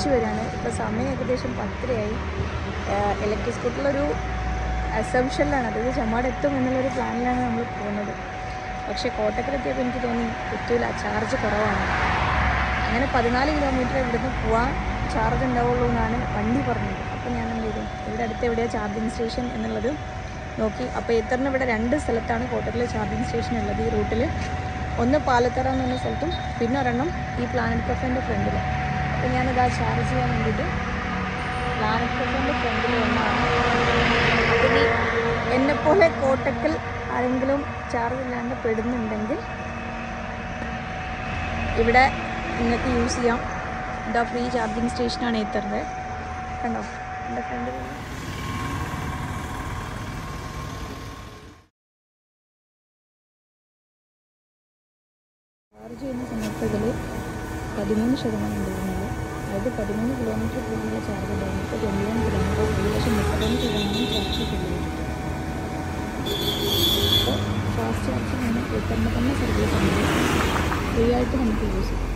തിരിച്ചു വരികയാണ് ഇപ്പോൾ സമയം ഏകദേശം പത്തരയായി ഇലക്ട്രിക് സ്കൂട്ടറിലൊരു അസംഷനിലാണ് അതായത് ചെമ്മാട് എത്തും എന്നുള്ളൊരു പ്ലാനിലാണ് നമ്മൾ പോകുന്നത് പക്ഷേ കോട്ടക്കലെത്തിയപ്പോൾ എനിക്ക് തോന്നി എത്തൂല ചാർജ് കുറവാണ് അങ്ങനെ പതിനാല് കിലോമീറ്റർ ഇവിടുന്ന് പോവാൻ ചാർജ് ഉണ്ടാവുള്ളൂ എന്നാണ് വണ്ടി പറഞ്ഞത് അപ്പോൾ ഞാൻ എന്ത് ചെയ്തു ഇവിടെ അടുത്ത് എവിടെയാണ് ചാർജിങ് സ്റ്റേഷൻ എന്നുള്ളത് നോക്കി അപ്പോൾ ഇത്തറിന് ഇവിടെ രണ്ട് സ്ഥലത്താണ് കോട്ടക്കൽ ചാർജിങ് സ്റ്റേഷൻ ഉള്ളത് ഈ റൂട്ടിൽ ഒന്ന് പാലത്തറ എന്ന് പറഞ്ഞ സ്ഥലത്തും പിന്നെ ഒരെണ്ണം ഈ പ്ലാനറ്റ് കഫേൻ്റെ ഫ്രണ്ടിൽ അപ്പോൾ ഞാനിതാ ചാർജ് ചെയ്യാൻ വേണ്ടിയിട്ട് പ്ലാനറ്റ് കഫേൻ്റെ ഫ്രണ്ടിൽ ഒന്നാണ് ഇനി എന്നെപ്പോലെ കോട്ടക്കൽ ആരെങ്കിലും ചാർജ് ഇല്ലാണ്ട് പെടുന്നുണ്ടെങ്കിൽ ഇവിടെ നിങ്ങൾക്ക് യൂസ് ചെയ്യാം ഇതാ ഫ്രീ ചാർജിങ് സ്റ്റേഷനാണ് എത്തറിൻ്റെ കണ്ടോ എൻ്റെ ഫ്രണ്ടിൽ ചാർജ് ചെയ്യുന്ന സമയത്ത് ഇതിൽ പതിമൂന്ന് ശതമാനം ഉണ്ടായിരുന്നുള്ളൂ അതായത് പതിമൂന്ന് കിലോമീറ്റർ പോകുന്ന ചാർജ് ഉണ്ടായിരുന്നു ഇപ്പോൾ ട്വൻറ്റി വൺ കിലോമീറ്റർ ഏകദേശം മുപ്പത്തൊന്ന് ശതമാനം ചാർജ് കിട്ടുന്നു അപ്പോൾ ഫാസ്റ്റ് ചാർജിങ് ആണ് എത്തറിൻ്റെ തന്നെ സർവീസ് ഉണ്ട് ഫ്രീ ആയിട്ട് നമുക്ക് യൂസ് ചെയ്യാം